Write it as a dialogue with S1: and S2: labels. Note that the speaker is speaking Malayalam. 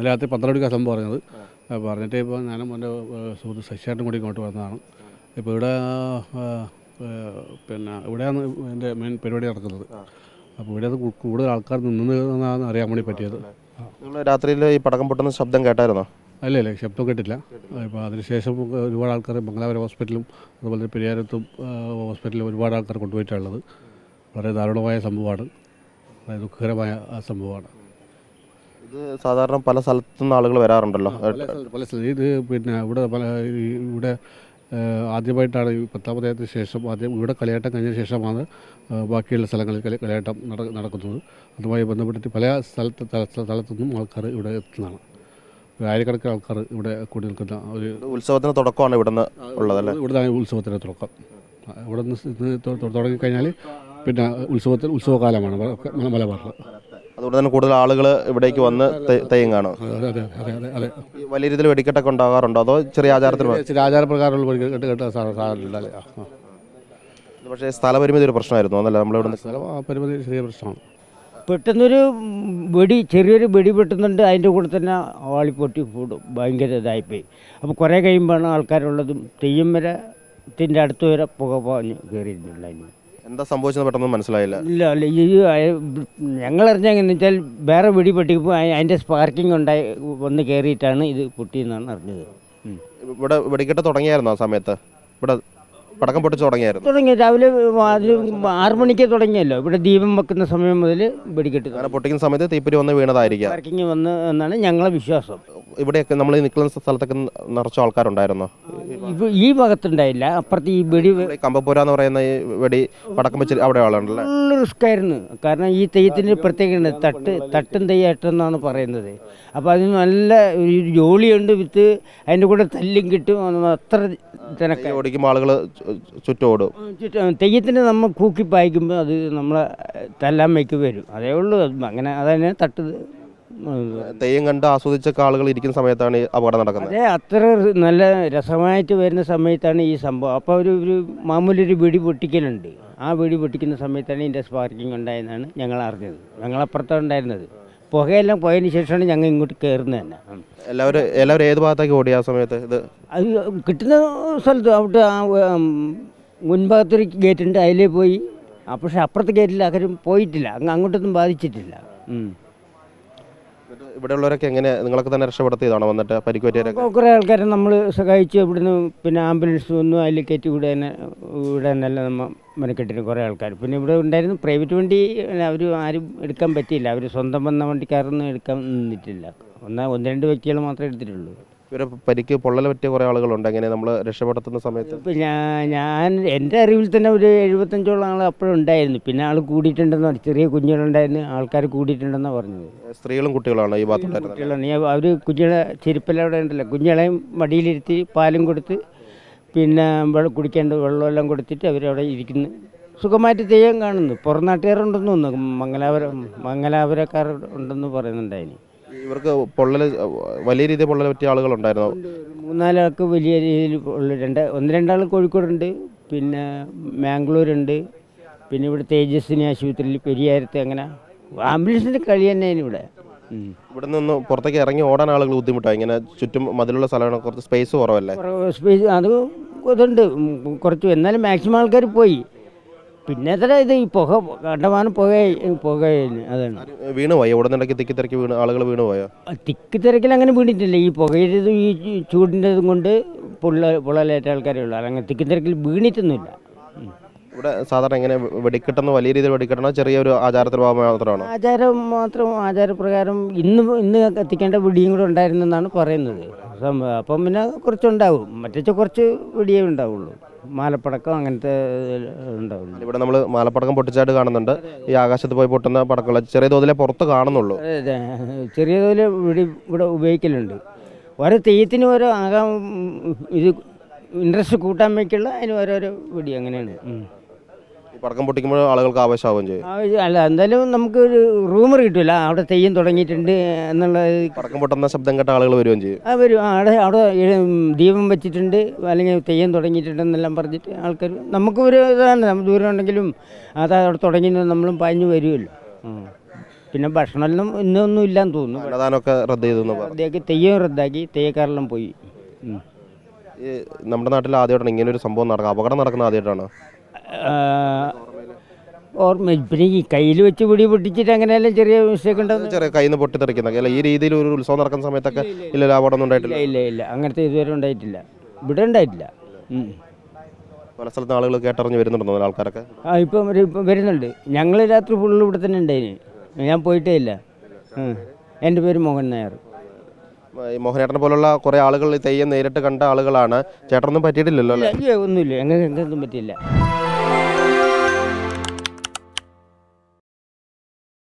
S1: ഇന്നലെ രാത്രി പന്ത്രണ്ട് മണിക്കാണ് സംഭവം പറഞ്ഞത് ആ, പറഞ്ഞിട്ട് ഇപ്പോൾ ഞാനും എൻ്റെ സുഹൃത്ത് ശശിയായിട്ടും കൂടി ഇങ്ങോട്ട് വന്നതാണ് ഇപ്പോൾ ഇവിടെ ആ, ആ, പിന്നെ ഇവിടെയാണ് എൻ്റെ മെയിൻ പരിപാടി നടക്കുന്നത് അപ്പോൾ ഇവിടെ അത് കൂ- കൂടുതൽ ആൾക്കാർ നിന്നതെന്നാണ് അറിയാൻ വേണ്ടി പറ്റിയത്
S2: നിങ്ങൾ രാത്രിയിൽ ഈ പടക്കം പൊട്ടുന്ന ശബ്ദം കേട്ടായിരുന്നോ
S1: അല്ല ഇല്ല ശബ്ദം കേട്ടില്ല ഇപ്പോൾ അതിനുശേഷം ഒരുപാട് ആൾക്കാർ മംഗലാപുരം ഹോസ്പിറ്റലും അതുപോലെ തന്നെ പെരിയാരത്തും ആ, ഹോസ്പിറ്റലിലും ഒരുപാട് ആൾക്കാർ കൊണ്ടുപോയിട്ടുള്ളത് വളരെ ദാരുണമായ സംഭവമാണ് വളരെ ദുഃഖകരമായ ആ സംഭവമാണ്
S2: ഇത് സാധാരണ പല സ്ഥലത്തു നിന്ന് ആളുകൾ വരാറുണ്ടല്ലോ
S1: പല സ്ഥല- പല സ്ഥലം ഇത് പിന്നെ ഇവിടെ പല ഈ ഇവിടെ ആ, ആദ്യമായിട്ടാണ് ഈ പത്താമതയത്തിന് ശേഷം ആദ്യം ഇവിടെ കളിയാട്ടം കഴിഞ്ഞ ശേഷമാണ് ആ, ബാക്കിയുള്ള സ്ഥലങ്ങളിൽ കളി കളിയാട്ടം നട- നടക്കുന്നത് അതുമായി ബന്ധപ്പെട്ടിട്ട് പല സ്ഥലത്ത് സ്ഥല- സ്ഥലത്തു നിന്നും ആൾക്കാർ ഇവിടെ എത്തുന്നതാണ് ഒരു ആയിരക്കണക്കിന് ആൾക്കാർ ഇവിടെ കൂടി നിൽക്കുന്ന ഒരു
S2: ഉത്സവത്തിന് തുടക്കമാണ് ഇവിടുന്ന് ഉള്ളതല്ലേ
S1: ഇവിടുന്ന് ഉത്സവത്തിൻ്റെ തുടക്കം ആ, ഇവിടെ നിന്ന് ഇന്ന് തൊ- തൊ- തുടങ്ങിക്കഴിഞ്ഞാൽ പിന്നെ ഉത്സവത്തിൽ ഉത്സവകാലമാണ് മല- മലബാറിൽ
S2: അതുകൊണ്ട് തന്നെ കൂടുതൽ ആളുകൾ ഇവിടേക്ക് വന്ന് തെ- തെയ്യം കാണും
S1: അതെ അതെ അതെ അതെ അതെ
S2: ഈ വലിയ രീതിയിൽ വെടിക്കെട്ടൊക്കെ ഉണ്ടാകാറുണ്ടോ അതോ ചെറിയ ആചാരത്തിന് മാത്രം?
S1: ചില ആചാരപ്രകാരമുള്ള ഒരു കേട്ട് കേട്ട സാധനമില്ല അല്ലേ ആ ആ.
S2: ഇത് പക്ഷേ സ്ഥലപരിമിതി ഒരു പ്രശ്നമായിരുന്നു എന്നല്ല നമ്മളിവിടെ
S1: സ്ഥലം ആ പരിമിതി ചെറിയ പ്രശ്നമാണ്
S3: പെട്ടെന്നൊരു വെടി ചെറിയൊരു വെടി പെട്ടുന്നുണ്ട് അതിൻ്റെ കൂടെ തന്നെ ആളിപ്പൊട്ടി കൂടും ഭയങ്കര ഇതായിപ്പോയി അപ്പോൾ കുറേ കഴിയുമ്പോഴാണ് ആൾക്കാരുള്ളതും തെയ്യം വരെ ത്തിൻ്റെ അടുത്ത് വരെ പുക പാഞ്ഞ് കയറിയിട്ടുണ്ടായിരുന്നു
S2: എന്താ സംഭവിച്ചത് പെട്ടെന്ന് മനസ്സിലായില്ല
S3: ഇല്ല അല്ല ഈ ഞങ്ങളറിഞ്ഞ എങ്ങനെയാണെന്ന് വെച്ചാൽ വേറെ വെടി പൊട്ടിക്കുമ്പോൾ അതിൻ്റെ സ്പാർക്കിംഗ് ഉണ്ടായി വന്ന് കയറിയിട്ടാണ് ഇത് പൊട്ടിയെന്നാണ് അറിഞ്ഞത് ഉം.
S2: ഇവിടെ വെടിക്കെട്ട് തുടങ്ങിയായിരുന്നു ആ സമയത്ത് ഇവിടെ പടക്കം പൊട്ടിച്ച് തുടങ്ങിയായിരുന്നു
S3: തുടങ്ങി രാവിലെ അതിൽ ആറ് മണിക്ക് തുടങ്ങിയല്ലോ ഇവിടെ ദീപം വെക്കുന്ന സമയം മുതൽ വെടിക്കെട്ട്
S2: അങ്ങനെ പൊട്ടിക്കുന്ന സമയത്ത് തീപ്പൊരി വന്ന് വീണതായിരിക്കാം
S3: സ്പാർക്കിംഗ് വന്ന് എന്നാണ് ഞങ്ങളെ വിശ്വാസം
S2: ഇവിടെയൊക്കെ നമ്മൾ ഈ നിൽക്കുന്ന സ്ഥലത്തൊക്കെ നിറച്ച ആൾക്കാരുണ്ടായിരുന്നോ
S3: ഇപ്പൊ ഈ ഭാഗത്തുണ്ടായില്ല അപ്പുറത്ത് ഈ വെടി
S2: ഇവിടെ ഈ കമ്പപ്പുര എന്ന് പറയുന്ന ഈ വെടി പടക്കം വെച്ച് അവിടെ ആളുണ്ടല്ലേ
S3: ഫുള്ള് റിസ്ക് ആയിരുന്നു കാരണം ഈ തെയ്യത്തിന് പ്രത്യേകത തട്ട് തട്ടും തെയ്യാട്ടം എന്നാണ് പറയുന്നത് അപ്പോൾ അതിന് നല്ല ഒരു ജോലിയുണ്ട് വിത്ത് അതിൻ്റെ കൂടെ തല്ലും കിട്ടും അത് അത്ര തിരക്കായി
S2: ഈ ഓടിക്കുമ്പോൾ ആളുകൾ ചുറ്റും ഓടും
S3: ചുറ്റും തെയ്യത്തിന് നമ്മൾ കൂക്കി പായിക്കുമ്പോൾ അത് നമ്മളെ തല്ലാൻ വയ്ക്ക് വരും അതേ ഉള്ളൂ അങ്ങനെ അതന്നെ തട്ട്
S2: തെയ്യം കണ്ട് ആസ്വദിച്ചൊക്കെ ആളുകൾ ഇരിക്കുന്ന സമയത്താണ് ഈ അപകടം നടക്കുന്നത്
S3: അതെ അത്ര ര- നല്ല രസമായിട്ട് വരുന്ന സമയത്താണ് ഈ സംഭവം അപ്പോൾ ഒരു ഒരു മാമൂലി ഒരു വെടി പൊട്ടിക്കലുണ്ട് ആ വെടി പൊട്ടിക്കുന്ന സമയത്താണ് ഇതിൻ്റെ സ്പാർക്കിംഗ് ഉണ്ടായെന്നാണ് ഞങ്ങൾ അറിഞ്ഞത് ഞങ്ങളപ്പുറത്താണ് ഉണ്ടായിരുന്നത് പുകയെല്ലാം പോയതിന് ശേഷമാണ് ഞങ്ങൾ ഇങ്ങോട്ട് കയറുന്നത് തന്നെ ഉം.
S2: എല്ലാവരും എല്ലാവരും ഏത് ഭാഗത്തേക്ക് ഓടി ആ സമയത്ത് ഇത്
S3: അത് കിട്ടുന്ന സ്ഥലത്ത് അവിടെ ആ ഉം, മുൻഭാഗത്തൊരു ഗേറ്റ് ഉണ്ട് അതിലേ പോയി ആ, പക്ഷെ അപ്പുറത്തെ ഗേറ്റിൽ ആരും പോയിട്ടില്ല അങ്ങ് അങ്ങോട്ടൊന്നും ബാധിച്ചിട്ടില്ല ഉം.
S2: എന്നിട്ട് ഇവിടെയുള്ളവരൊക്കെ എങ്ങനെ നിങ്ങളൊക്കെ തന്നെ രക്ഷപ്പെടുത്തിയതാണോ വന്നിട്ട് പരിക്കുപറ്റിയവരൊക്കെ
S3: അപ്പോൾ കുറേ ആൾക്കാരെ നമ്മൾ സഹായിച്ച് ഇവിടുന്ന് പിന്നെ ആംബുലൻസ് വന്നു അതിൽ കയറ്റി ഇവിടെ തന്നെ ഇവിടെ നല്ല നമ്മൾ മെനക്കെട്ടിന് കുറേ ആൾക്കാർ പിന്നെ ഇവിടെ ഉണ്ടായിരുന്നു പ്രൈവറ്റ് വണ്ടി അവർ ആരും എടുക്കാൻ പറ്റിയില്ല അവർ സ്വന്തം വന്ന വണ്ടിക്കാരൊന്നും എടുക്കാൻ നിന്നിട്ടില്ല ഒന്നാ ഒന്ന് രണ്ട് വ്യക്തികൾ മാത്രമേ എടുത്തിട്ടുള്ളൂ
S2: ഇവരെ പരിക്ക് പൊള്ളൽ പറ്റിയ കുറേ ആളുകളുണ്ട് എങ്ങനെ നമ്മൾ രക്ഷപ്പെടുത്തുന്ന സമയത്ത്
S3: ഇപ്പം ഞാൻ ഞാൻ എൻ്റെ അറിവിൽ തന്നെ ഒരു എഴുപത്തഞ്ചോളം ആൾ അപ്പോഴും ഉണ്ടായിരുന്നു പിന്നെ ആൾ കൂടിയിട്ടുണ്ടെന്ന് പറഞ്ഞു ചെറിയ കുഞ്ഞുങ്ങളുണ്ടായിരുന്നു ആൾക്കാർ കൂടിയിട്ടുണ്ടെന്നാണ് പറഞ്ഞത്
S2: സ്ത്രീകളും കുട്ടികളാണ് ഈ ഭാഗത്തുണ്ടായിരുന്നത്
S3: കുട്ടികളാണ് അവർ കുഞ്ഞുങ്ങളെ ചെരുപ്പെല്ലാം അവിടെ ഉണ്ടല്ലോ കുഞ്ഞുങ്ങളെയും മടിയിലിരുത്തി പാലും കൊടുത്ത് പിന്നെ വെള്ളം കുടിക്കേണ്ട വെള്ളമെല്ലാം കൊടുത്തിട്ട് അവരവിടെ ഇരിക്കുന്നു സുഖമായിട്ട് തെയ്യം കാണുന്നു പുറം നാട്ടുകാരുണ്ടെന്ന് തോന്നുന്നു മംഗലാപുരം മംഗലാപുരക്കാർ ഉണ്ടെന്ന് പറയുന്നുണ്ടായിന്
S2: ഇവർക്ക് പൊള്ളൽ വലിയ രീതിയിൽ പൊള്ളൽ പറ്റിയ ആളുകളുണ്ടായിരുന്നു
S3: മൂന്നാലാൾക്ക് വലിയ രീതിയിൽ ഉള്ള രണ്ട് ഒന്ന് രണ്ടാൾ കോഴിക്കോടുണ്ട് പിന്നെ മാംഗ്ലൂരുണ്ട് പിന്നെ ഇവിടെ തേജസ്വിനി ആശുപത്രിയിൽ പെരിയാരത്ത് അങ്ങനെ ആംബുലൻസിൻ്റെ കളി തന്നെയാണ് ഇവിടെ ഉം.
S2: ഇവിടെ നിന്ന് പുറത്തേക്ക് ഇറങ്ങി ഓടാൻ ആളുകൾ ബുദ്ധിമുട്ടാണ് ഇങ്ങനെ ചുറ്റും മതിലുള്ള സ്ഥലമാണ് കുറച്ച് സ്പേസ് കുറവല്ലേ
S3: കുറവ് സ്പേസ് അത് ഇതുണ്ട് ഉം, കുറച്ച് എന്നാലും മാക്സിമം ആൾക്കാർ പോയി പിന്നെ എത്ര ഇത് ഈ പുക കണ്ടമാനം പുക പുക അതാണ്
S2: വീണ് പോയോ ഓടുന്നുണ്ടെങ്കിൽ തിക്കി തിരക്കി വീണ് ആളുകൾ വീണ് പോയോ
S3: തിക്ക് തിരക്കിൽ അങ്ങനെ വീണിട്ടില്ല ഈ പുകയുടെ ഈ ചൂടിൻ്റെ ഇതും കൊണ്ട് പൊള്ള പൊള്ളലേറ്റ ആൾക്കാരേ ഉള്ളൂ അല്ലെങ്കിൽ തിക്ക് തിരക്കിൽ വീണിട്ടൊന്നുമില്ല ഉം.
S2: ഇവിടെ സാധാരണ എങ്ങനെ വെടിക്കെട്ടെന്ന് വലിയ രീതിയിൽ വെടിക്കെട്ടണോ ചെറിയൊരു ആചാരത്തിന്റെ ഭാഗം മാത്രമാണോ
S3: ആചാരം മാത്രം ആചാരപ്രകാരം ഇന്ന് ഇന്ന് കത്തിക്കേണ്ട വെടിയും കൂടെ ഉണ്ടായിരുന്നെന്നാണ് പറയുന്നത് സംഭവം അപ്പം പിന്നെ കുറച്ചുണ്ടാവും മറ്റേ കുറച്ച് വെടിയേ ഉണ്ടാവുള്ളൂ മാലപ്പടക്കം അങ്ങനത്തെ ഉണ്ടാവുള്ളൂ
S2: ഇവിടെ നമ്മൾ മാലപ്പടക്കം പൊട്ടിച്ചായിട്ട് കാണുന്നുണ്ട് ഈ ആകാശത്ത് പോയി പൊട്ടുന്ന പടക്കങ്ങൾ ചെറിയ തോതിലെ പുറത്ത് കാണുന്നുള്ളൂ
S3: അതെ അതെ ചെറിയ തോതിൽ വെടി ഇവിടെ ഉപയോഗിക്കലുണ്ട് ഓരോ തെയ്യത്തിന് ഓരോ ആകാം ഇത് ഇൻട്രസ്റ്റ് കൂട്ടാൻ വേണ്ടിയുള്ള അതിന് ഓരോരോ വെടി അങ്ങനെയാണ് ഉം.
S2: ഈ പടക്കം പൊട്ടിക്കുമ്പോൾ ആളുകൾക്ക് ആവശ്യമാവുകയും ചെയ്യും
S3: ആവശ്യം- അല്ല എന്തായാലും നമുക്കൊരു റൂമർ കിട്ടില്ല അവിടെ തെയ്യം തുടങ്ങിയിട്ടുണ്ട് എന്നുള്ള
S2: പടക്കം പൊട്ടുന്ന ശബ്ദം കേട്ട ആളുകൾ വരികയും ചെയ്യും
S3: ആ വരും ആ, അവിടെ അവിടെ എഴ- ദീപം വെച്ചിട്ടുണ്ട് അല്ലെങ്കിൽ തെയ്യം തുടങ്ങിയിട്ടുണ്ടെന്നെല്ലാം പറഞ്ഞിട്ട് ആൾക്കാർ നമുക്ക് ഒരു ഇതാണ് നമ്മൾ ദൂരം ഉണ്ടെങ്കിലും അത് അവിടെ തുടങ്ങി നമ്മളും പാഞ്ഞു വരുമല്ലോ ഉം. പിന്നെ ഭക്ഷണമെല്ലാം ഇന്നൊന്നും ഇല്ലാന്ന് തോന്നുന്നു
S2: അന്നദാനമൊക്കെ റദ്ദ് ചെയ്തു എന്ന് പറഞ്ഞു
S3: റദ്ദാക്കി തെയ്യം റദ്ദാക്കി തെയ്യക്കാരെല്ലാം പോയി ഉം.
S2: ഈ നമ്മുടെ നാട്ടിൽ ആദ്യമായിട്ടാണ് ഇങ്ങനെ ഒരു സംഭവം നടക്കുക അപകടം നടക്കുന്ന ആദ്യമായിട്ടാണ്
S3: ആ, ഓർമ്മ പിന്നെ ഈ കയ്യിൽ വെച്ച് പിടി പൊട്ടിച്ചിട്ട് അങ്ങനെയെല്ലാം ചെറിയ മിസ്റ്റേക്ക് ഉണ്ടാകുന്നു
S2: ചെറിയ കയ്യിൽ നിന്ന് പൊട്ടിത്തെറിക്കുന്നൊക്കെ അല്ല ഈ രീതിയിൽ ഒരു ഉത്സവം നടക്കുന്ന സമയത്തൊക്കെ ഇല്ല അപകടം ഒന്നും ഉണ്ടായിട്ടില്ല
S3: ഇല്ല ഇല്ല ഇല്ല അങ്ങനത്തെ ഇതുവരെ ഉണ്ടായിട്ടില്ല ഇവിടെ ഉണ്ടായിട്ടില്ല ഉം.
S2: പല സ്ഥലത്ത് ആളുകൾ കേട്ടറിഞ്ഞ് വരുന്നുണ്ടോ ആൾക്കാരൊക്കെ
S3: ആ ഇപ്പം ഒരു- ഇപ്പം വരുന്നുണ്ട് ഞങ്ങൾ രാത്രി ഫുള്ള് ഇവിടെ തന്നെ ഉണ്ടായിന് ഞാൻ പോയിട്ടേ ഇല്ല ഉം. എൻ്റെ പേര് മോഹൻ നായർ
S2: ഈ മോഹനേട്ടനെ പോലുള്ള കുറേ ആളുകൾ ഈ തെയ്യം നേരിട്ട് കണ്ട ആളുകളാണ് ചേട്ടനൊന്നും പറ്റിയിട്ടില്ലല്ലോ അല്ലേ
S3: ഇല്ല, ഒന്നുമില്ല ഞങ്ങൾക്ക് ഞങ്ങൾക്കൊന്നും പറ്റിയില്ല